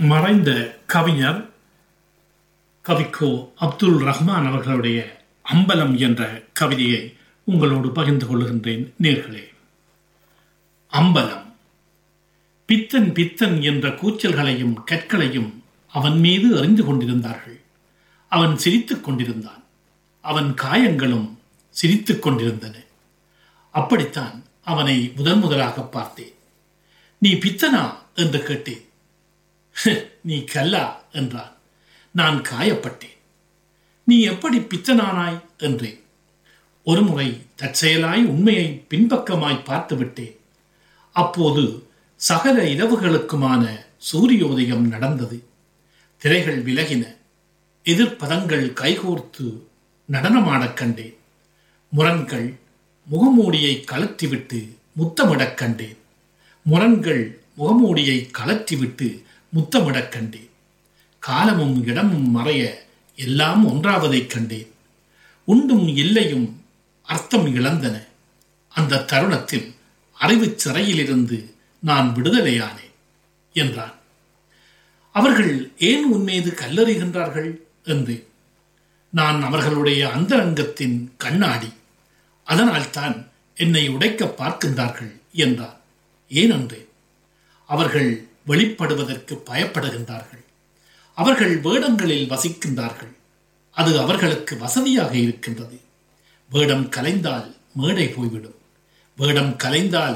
மறைந்த கவிஞர் கவிக்கோ அப்துல் ரஹ்மான் அவர்களுடைய அம்பலம் என்ற கவிதையை உங்களோடு பகிர்ந்து கொள்கின்றேன் நேர்களே அம்பலம் பித்தன் பித்தன் என்ற கூச்சல்களையும் கற்களையும் அவன் மீது அறிந்து கொண்டிருந்தார்கள் அவன் சிரித்துக் கொண்டிருந்தான் அவன் காயங்களும் சிரித்துக் கொண்டிருந்தன அப்படித்தான் அவனை முதன் முதலாக பார்த்தேன் நீ பித்தனா என்று கேட்டேன் நீ கல்லா என்றான் நான் காயப்பட்டேன் நீ எப்படி பித்தனானாய் என்றேன் ஒருமுறை தற்செயலாய் உண்மையை பின்பக்கமாய் பார்த்து விட்டேன் அப்போது சகல இரவுகளுக்குமான சூரியோதயம் நடந்தது திரைகள் விலகின எதிர்ப்பதங்கள் கைகோர்த்து நடனமாடக் கண்டேன் முரண்கள் முகமூடியை கலற்றிவிட்டு முத்தமிடக் கண்டேன் முரண்கள் முகமூடியை கலற்றிவிட்டு முத்தமிடக் கண்டேன் காலமும் இடமும் மறைய எல்லாம் ஒன்றாவதைக் கண்டேன் உண்டும் இல்லையும் அர்த்தம் இழந்தன அந்த தருணத்தில் அறிவுச் சிறையிலிருந்து நான் விடுதலையானேன் என்றான் அவர்கள் ஏன் உன்மீது கல்லறிகின்றார்கள் என்று நான் அவர்களுடைய அந்தரங்கத்தின் கண்ணாடி அதனால்தான் என்னை உடைக்க பார்க்கின்றார்கள் என்றார் ஏனென்று அவர்கள் வெளிப்படுவதற்கு பயப்படுகின்றார்கள் அவர்கள் வேடங்களில் வசிக்கின்றார்கள் அது அவர்களுக்கு வசதியாக இருக்கின்றது வேடம் கலைந்தால் மேடை போய்விடும் வேடம் கலைந்தால்